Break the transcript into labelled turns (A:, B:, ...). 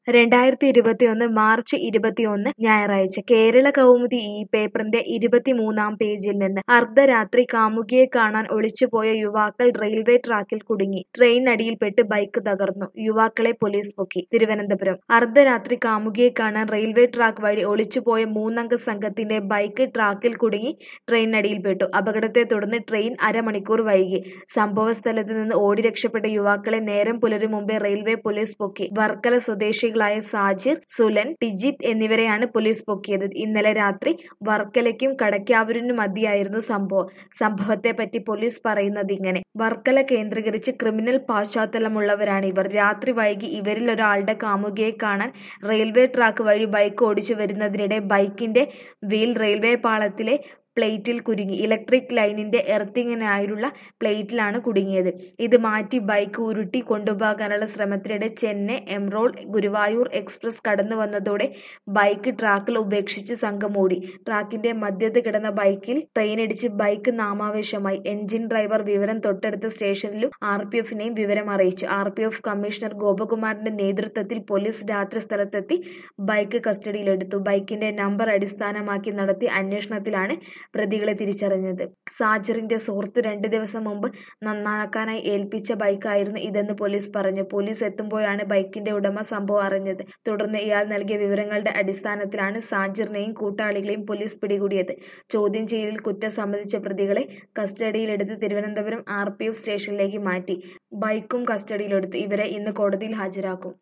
A: രണ്ടായിരത്തി ഇരുപത്തിയൊന്ന് മാർച്ച് ഇരുപത്തിയൊന്ന് ഞായറാഴ്ച കേരള കൗമുദി ഈ പേപ്പറിന്റെ ഇരുപത്തിമൂന്നാം പേജിൽ നിന്ന് അർദ്ധരാത്രി കാമുകിയെ കാണാൻ ഒളിച്ചുപോയ യുവാക്കൾ റെയിൽവേ ട്രാക്കിൽ കുടുങ്ങി ട്രെയിനടിയിൽപ്പെട്ട് ബൈക്ക് തകർന്നു യുവാക്കളെ പോലീസ് പൊക്കി തിരുവനന്തപുരം അർദ്ധരാത്രി കാമുകിയെ കാണാൻ റെയിൽവേ ട്രാക്ക് വഴി ഒളിച്ചുപോയ മൂന്നംഗ സംഘത്തിന്റെ ബൈക്ക് ട്രാക്കിൽ കുടുങ്ങി ട്രെയിനടിയിൽപ്പെട്ടു അപകടത്തെ തുടർന്ന് ട്രെയിൻ അരമണിക്കൂർ വൈകി സംഭവസ്ഥലത്ത് നിന്ന് ഓടി രക്ഷപ്പെട്ട യുവാക്കളെ നേരം പുലരും മുമ്പേ റെയിൽവേ പോലീസ് പൊക്കി വർക്കല സ്വദേശികളായ സാജിർ സുലൻ ടിജിത്ത് എന്നിവരെയാണ് പോലീസ് പൊക്കിയത് ഇന്നലെ രാത്രി വർക്കലയ്ക്കും കടക്കാവൂരിനും മധ്യയായിരുന്നു സംഭവം സംഭവത്തെപ്പറ്റി പോലീസ് പറയുന്നത് ഇങ്ങനെ വർക്കല കേന്ദ്രീകരിച്ച് ക്രിമിനൽ പശ്ചാത്തലമുള്ളവരാണ് ഇവർ രാത്രി വൈകി ഇവരിൽ ഒരാളുടെ കാമുകിയെ കാണാൻ റെയിൽവേ ട്രാക്ക് വഴി ബൈക്ക് ഓടിച്ചു വരുന്നതിനിടെ ബൈക്കിന്റെ വീൽ റെയിൽവേ പാളത്തിലെ പ്ലേറ്റിൽ കുരുങ്ങി ഇലക്ട്രിക് ലൈനിന്റെ എർത്തിങ്ങിനായുള്ള പ്ലേറ്റിലാണ് കുടുങ്ങിയത് ഇത് മാറ്റി ബൈക്ക് ഉരുട്ടി കൊണ്ടുപോകാനുള്ള ശ്രമത്തിനിടെ ചെന്നൈ എംറോൾ ഗുരുവായൂർ എക്സ്പ്രസ് കടന്നു വന്നതോടെ ബൈക്ക് ട്രാക്കിൽ ഉപേക്ഷിച്ച് സംഘം ഓടി ട്രാക്കിന്റെ മധ്യത്ത് കിടന്ന ബൈക്കിൽ ട്രെയിനിടിച്ച് ബൈക്ക് നാമാവേശമായി എഞ്ചിൻ ഡ്രൈവർ വിവരം തൊട്ടടുത്ത സ്റ്റേഷനിലും ആർ പി എഫിനെയും വിവരം അറിയിച്ചു ആർ പി എഫ് കമ്മീഷണർ ഗോപകുമാറിന്റെ നേതൃത്വത്തിൽ പോലീസ് രാത്രി സ്ഥലത്തെത്തി ബൈക്ക് കസ്റ്റഡിയിലെടുത്തു ബൈക്കിന്റെ നമ്പർ അടിസ്ഥാനമാക്കി നടത്തിയ അന്വേഷണത്തിലാണ് പ്രതികളെ തിരിച്ചറിഞ്ഞത് സാജറിന്റെ സുഹൃത്ത് രണ്ട് ദിവസം മുമ്പ് നന്നാക്കാനായി ഏൽപ്പിച്ച ബൈക്കായിരുന്നു ഇതെന്ന് പോലീസ് പറഞ്ഞു പോലീസ് എത്തുമ്പോഴാണ് ബൈക്കിന്റെ ഉടമ സംഭവം അറിഞ്ഞത് തുടർന്ന് ഇയാൾ നൽകിയ വിവരങ്ങളുടെ അടിസ്ഥാനത്തിലാണ് സാജിറിനെയും കൂട്ടാളികളെയും പോലീസ് പിടികൂടിയത് ചോദ്യം ചെയ്യലിൽ കുറ്റം സമ്മതിച്ച പ്രതികളെ കസ്റ്റഡിയിലെടുത്ത് തിരുവനന്തപുരം ആർ പി എഫ് സ്റ്റേഷനിലേക്ക് മാറ്റി ബൈക്കും കസ്റ്റഡിയിലെടുത്തു ഇവരെ ഇന്ന് കോടതിയിൽ ഹാജരാക്കും